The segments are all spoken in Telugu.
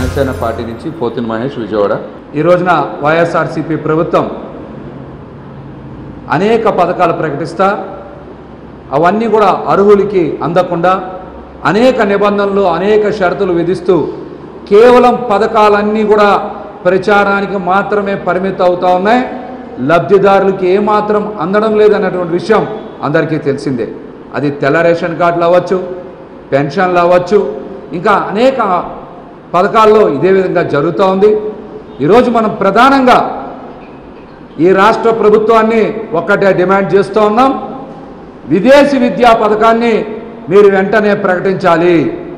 జనసేన పార్టీ నుంచి పోతిన్ మహేష్ విజయవాడ ఈ రోజున వైఎస్ఆర్సీపీ ప్రభుత్వం అనేక పథకాలు ప్రకటిస్తా అవన్నీ కూడా అర్హులకి అందకుండా అనేక నిబంధనలు అనేక షరతులు విధిస్తూ కేవలం పథకాలన్నీ కూడా ప్రచారానికి మాత్రమే పరిమితం అవుతా ఉన్నాయి లబ్ధిదారులకి ఏమాత్రం అందడం లేదన్నటువంటి విషయం అందరికీ తెలిసిందే అది తెల్ల రేషన్ కార్డులు అవ్వచ్చు పెన్షన్లు అవ్వచ్చు ఇంకా అనేక పథకాల్లో ఇదే విధంగా జరుగుతూ ఉంది ఈరోజు మనం ప్రధానంగా ఈ రాష్ట్ర ప్రభుత్వాన్ని ఒక్కటే డిమాండ్ చేస్తూ ఉన్నాం విదేశీ విద్యా పథకాన్ని మీరు వెంటనే ప్రకటించాలి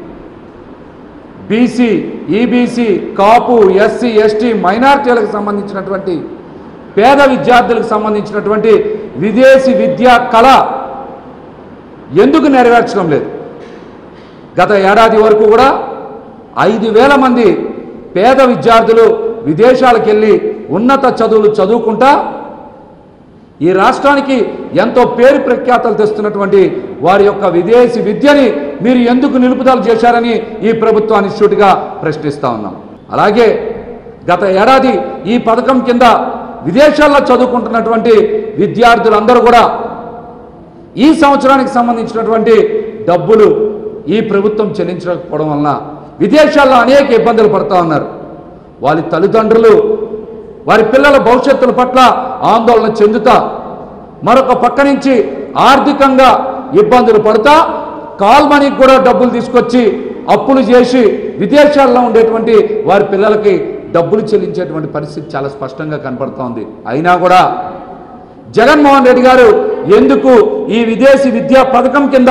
BC EBC Kapu SC ST మైనార్టీలకు సంబంధించినటువంటి పేద విద్యార్థులకు సంబంధించినటువంటి విదేశీ విద్యా కళ ఎందుకు నెరవేర్చడం లేదు గత ఏడాది వరకు కూడా ఐదు వేల మంది పేద విద్యార్థులు విదేశాలకు వెళ్ళి ఉన్నత చదువులు చదువుకుంటా ఈ రాష్ట్రానికి ఎంతో పేరు ప్రఖ్యాతలు తెస్తున్నటువంటి వారి యొక్క విదేశీ విద్యని మీరు ఎందుకు నిలుపుదల చేశారని ఈ ప్రభుత్వాన్ని సూటిగా ప్రశ్నిస్తా ఉన్నాం అలాగే గత ఏడాది ఈ పథకం కింద విదేశాల్లో చదువుకుంటున్నటువంటి విద్యార్థులందరూ కూడా ఈ సంవత్సరానికి సంబంధించినటువంటి డబ్బులు ఈ ప్రభుత్వం చెల్లించకపోవడం వలన విదేశాల్లో అనేక ఇబ్బందులు పడుతూ ఉన్నారు వారి తల్లిదండ్రులు వారి పిల్లల భవిష్యత్తుల పట్ల ఆందోళన చెందుతా మరొక పక్క నుంచి ఆర్థికంగా ఇబ్బందులు పడుతా కాల్ మనీకి కూడా డబ్బులు తీసుకొచ్చి అప్పులు చేసి విదేశాల్లో ఉండేటువంటి వారి పిల్లలకి డబ్బులు చెల్లించేటువంటి పరిస్థితి చాలా స్పష్టంగా కనపడుతోంది అయినా కూడా జగన్మోహన్ రెడ్డి గారు ఎందుకు ఈ విదేశీ విద్యా పథకం కింద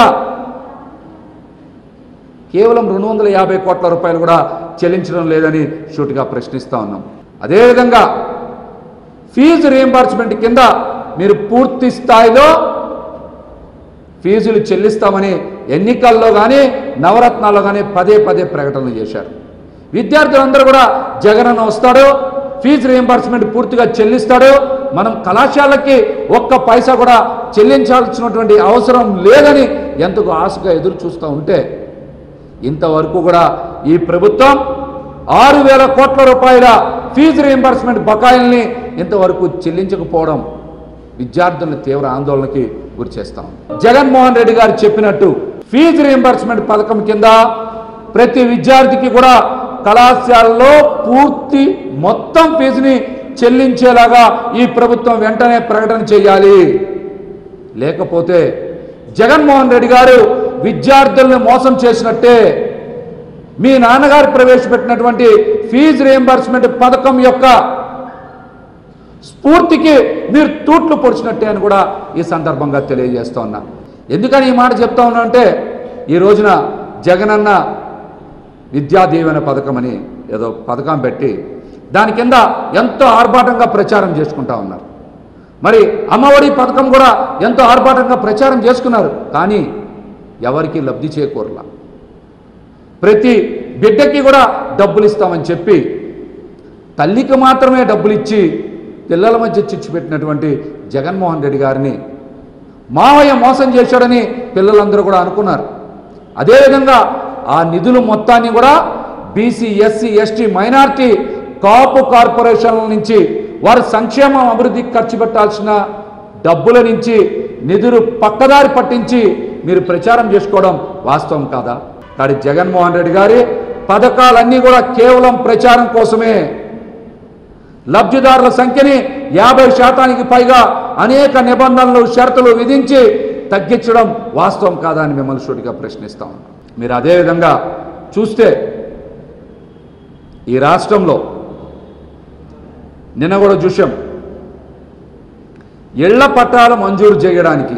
కేవలం రెండు వందల యాభై కోట్ల రూపాయలు కూడా చెల్లించడం లేదని షూట్గా ప్రశ్నిస్తా ఉన్నాం అదేవిధంగా ఫీజు రియంబర్స్మెంట్ కింద మీరు పూర్తి స్థాయిలో ఫీజులు చెల్లిస్తామని ఎన్నికల్లో కానీ నవరత్నాల్లో కానీ పదే పదే ప్రకటనలు చేశారు విద్యార్థులందరూ కూడా జగనన్న వస్తాడు ఫీజు రియంబర్స్మెంట్ పూర్తిగా చెల్లిస్తాడు మనం కళాశాలకి ఒక్క పైసా కూడా చెల్లించాల్సినటువంటి అవసరం లేదని ఎంతకు ఆశగా ఎదురు చూస్తూ ఉంటే ఇంతవరకు కూడా ఈ ప్రభుత్వం ఆరు వేల కోట్ల రూపాయల ఫీజు రియంబర్స్మెంట్ బకాయిల్ని ఇంతవరకు చెల్లించకపోవడం విద్యార్థులను తీవ్ర ఆందోళనకి గురి చేస్తాం జగన్మోహన్ రెడ్డి గారు చెప్పినట్టు ఫీజు రియంబర్స్మెంట్ పథకం కింద ప్రతి విద్యార్థికి కూడా కళాశాలలో పూర్తి మొత్తం ఫీజుని చెల్లించేలాగా ఈ ప్రభుత్వం వెంటనే ప్రకటన చేయాలి లేకపోతే జగన్మోహన్ రెడ్డి గారు విద్యార్థుల్ని మోసం చేసినట్టే మీ నాన్నగారు ప్రవేశపెట్టినటువంటి ఫీజు రియంబర్స్మెంట్ పథకం యొక్క స్ఫూర్తికి మీరు తూట్లు పొడిచినట్టే అని కూడా ఈ సందర్భంగా తెలియజేస్తా ఉన్నా ఎందుకని ఈ మాట చెప్తా ఉన్నా అంటే ఈ రోజున జగనన్న విద్యా దీవెన పథకం అని ఏదో పథకం పెట్టి దాని కింద ఎంతో ఆర్భాటంగా ప్రచారం చేసుకుంటా ఉన్నారు మరి అమ్మఒడి పథకం కూడా ఎంతో ఆర్భాటంగా ప్రచారం చేసుకున్నారు కానీ ఎవరికి లబ్ధి చేకూరలా ప్రతి బిడ్డకి కూడా డబ్బులు ఇస్తామని చెప్పి తల్లికి మాత్రమే డబ్బులు ఇచ్చి పిల్లల మధ్య చిచ్చు పెట్టినటువంటి జగన్మోహన్ రెడ్డి గారిని మావయ్య మోసం చేశాడని పిల్లలందరూ కూడా అనుకున్నారు అదేవిధంగా ఆ నిధులు మొత్తాన్ని కూడా BC SC ST minority Kapu కార్పొరేషన్ల నుంచి వారి సంక్షేమం అభివృద్ధికి ఖర్చు పెట్టాల్సిన డబ్బుల నుంచి నిధులు పక్కదారి పట్టించి మీరు ప్రచారం చేసుకోవడం వాస్తవం కాదా కానీ జగన్మోహన్ రెడ్డి గారి పథకాలన్నీ కూడా కేవలం ప్రచారం కోసమే లబ్ధిదారుల సంఖ్యని యాభై శాతానికి పైగా అనేక నిబంధనలు షరతులు విధించి తగ్గించడం వాస్తవం కాదా అని మిమ్మల్ని సూటిగా ప్రశ్నిస్తాం మీరు అదేవిధంగా చూస్తే ఈ రాష్ట్రంలో నిన్న కూడా చూసాం ఇళ్ల పట్టాలు మంజూరు చేయడానికి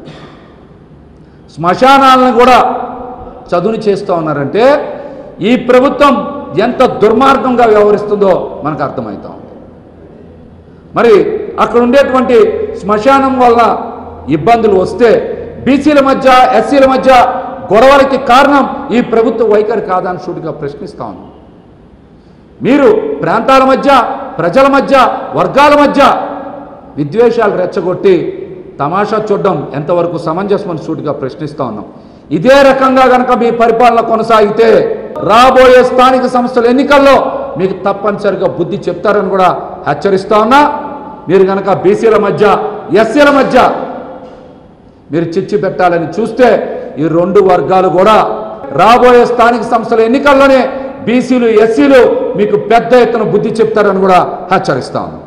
శ్మశానాలను కూడా చదువుని చేస్తూ ఉన్నారంటే ఈ ప్రభుత్వం ఎంత దుర్మార్గంగా వ్యవహరిస్తుందో మనకు అర్థమవుతా ఉంది మరి అక్కడ ఉండేటువంటి శ్మశానం వల్ల ఇబ్బందులు వస్తే బీసీల మధ్య ఎస్సీల మధ్య గొడవలకి కారణం ఈ ప్రభుత్వ వైఖరి కాదని సూటిగా ప్రశ్నిస్తా ఉన్నాం మీరు ప్రాంతాల మధ్య ప్రజల మధ్య వర్గాల మధ్య విద్వేషాలు రెచ్చగొట్టి తమాషా చూడడం ఎంతవరకు సమంజసమని సూటిగా ప్రశ్నిస్తా ఉన్నాం ఇదే రకంగా గనక మీ పరిపాలన కొనసాగితే రాబోయే స్థానిక సంస్థల ఎన్నికల్లో మీకు తప్పనిసరిగా బుద్ధి చెప్తారని కూడా హెచ్చరిస్తా ఉన్నా మీరు కనుక బీసీల మధ్య ఎస్సీల మధ్య మీరు చిచ్చి పెట్టాలని చూస్తే ఈ రెండు వర్గాలు కూడా రాబోయే స్థానిక సంస్థల ఎన్నికల్లోనే బీసీలు ఎస్సీలు మీకు పెద్ద ఎత్తున బుద్ధి చెప్తారని కూడా హెచ్చరిస్తా ఉన్నాం